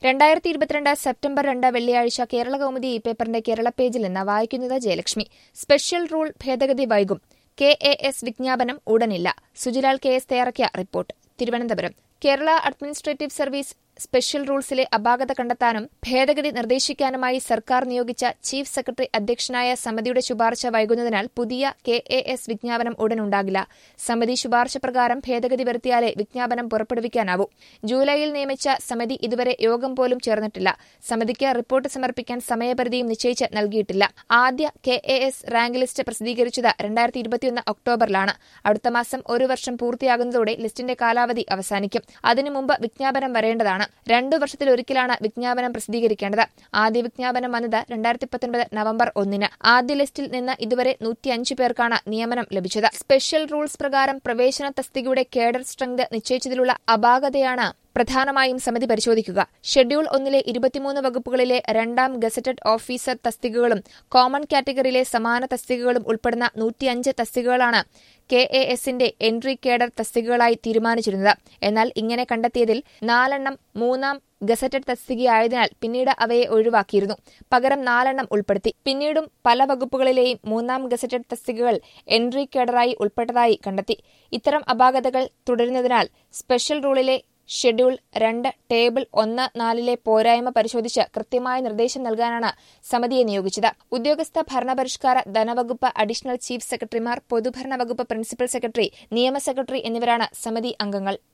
രണ്ടായിരത്തി ഇരുപത്തിരണ്ട് സെപ്റ്റംബർ രണ്ട് വെള്ളിയാഴ്ച കേരള കൗമുദി ഈ പേപ്പറിന്റെ കേരള പേജിൽ നിന്ന് വായിക്കുന്നത് ജയലക്ഷ്മി സ്പെഷ്യൽ റൂൾ ഭേദഗതി വൈകും കെ എ എസ് വിജ്ഞാപനം ഉടനില്ല സുജിലാൽ കെ എസ് തയ്യാറാക്കിയ report Thiruvananthapuram Kerala administrative service special റൂൾസിലെ അപാകത കണ്ടെത്താനും ഭേദഗതി നിർദ്ദേശിക്കാനുമായി സർക്കാർ നിയോഗിച്ച ചീഫ് സെക്രട്ടറി അധ്യക്ഷനായ സമിതിയുടെ ശുപാർശ വൈകുന്നതിനാൽ പുതിയ കെ എ എസ് വിജ്ഞാപനം ഉടനുണ്ടാകില്ല സമിതി ശുപാർശ പ്രകാരം ഭേദഗതി വരുത്തിയാലേ വിജ്ഞാപനം പുറപ്പെടുവിക്കാനാവൂ ജൂലൈയിൽ നിയമിച്ച സമിതി ഇതുവരെ യോഗം പോലും ചേർന്നിട്ടില്ല സമിതിക്ക് റിപ്പോർട്ട് സമർപ്പിക്കാൻ സമയപരിധിയും നിശ്ചയിച്ച് നൽകിയിട്ടില്ല ആദ്യ K A S rank list പ്രസിദ്ധീകരിച്ചത് രണ്ടായിരത്തി ഇരുപത്തിയൊന്ന് ഒക്ടോബറിലാണ് അടുത്ത മാസം ഒരു വർഷം പൂർത്തിയാകുന്നതോടെ ലിസ്റ്റിന്റെ കാലാവധി അവസാനിക്കും അതിനു മുമ്പ് വിജ്ഞാപനം വരേണ്ടതാണ് രണ്ടു വർഷത്തിലൊരിക്കലാണ് വിജ്ഞാപനം പ്രസിദ്ധീകരിക്കേണ്ടത് ആദ്യ വിജ്ഞാപനം വന്നത് രണ്ടായിരത്തി പത്തൊൻപത് നവംബർ ഒന്നിന് ആദ്യ ലിസ്റ്റിൽ നിന്ന് ഇതുവരെ നൂറ്റിയഞ്ച് പേർക്കാണ് നിയമനം ലഭിച്ചത് സ്പെഷ്യൽ റൂൾസ് പ്രകാരം പ്രവേശന തസ്തികയുടെ കേഡർ സ്ട്രെങ്ത് നിശ്ചയിച്ചതിലുള്ള അപാകതയാണ് പ്രധാനമായും സമിതി പരിശോധിക്കുക ഷെഡ്യൂൾ ഒന്നിലെ ഇരുപത്തിമൂന്ന് വകുപ്പുകളിലെ രണ്ടാം ഗസറ്റഡ് ഓഫീസർ തസ്തികകളും കോമൺ കാറ്റഗറിയിലെ സമാന തസ്തികകളും ഉൾപ്പെടുന്ന നൂറ്റിയഞ്ച് തസ്തികകളാണ് കെ എ എസിന്റെ എൻട്രി കേഡർ തസ്തികകളായി തീരുമാനിച്ചിരുന്നത് എന്നാൽ ഇങ്ങനെ കണ്ടെത്തിയതിൽ നാലെണ്ണം മൂന്നാം ഗസറ്റഡ് തസ്തികയായതിനാൽ പിന്നീട് അവയെ ഒഴിവാക്കിയിരുന്നു പകരം നാലെണ്ണം ഉൾപ്പെടുത്തി പിന്നീടും പല വകുപ്പുകളിലെയും മൂന്നാം ഗസറ്റഡ് തസ്തികകൾ എൻട്രി കേഡറായി ഉൾപ്പെട്ടതായി കണ്ടെത്തി ഇത്തരം അപാകതകൾ തുടരുന്നതിനാൽ സ്പെഷ്യൽ റൂളിലെ ഷെഡ്യൂൾ രണ്ട് ടേബിൾ ഒന്ന് നാലിലെ പോരായ്മ പരിശോധിച്ച് കൃത്യമായ നിർദ്ദേശം നൽകാനാണ് സമിതിയെ നിയോഗിച്ചത് ഉദ്യോഗസ്ഥ ഭരണപരിഷ്കാര ധനവകുപ്പ് അഡീഷണൽ ചീഫ് സെക്രട്ടറിമാർ പൊതുഭരണ വകുപ്പ് പ്രിൻസിപ്പൽ സെക്രട്ടറി നിയമ സെക്രട്ടറി എന്നിവരാണ് സമിതി അംഗങ്ങൾ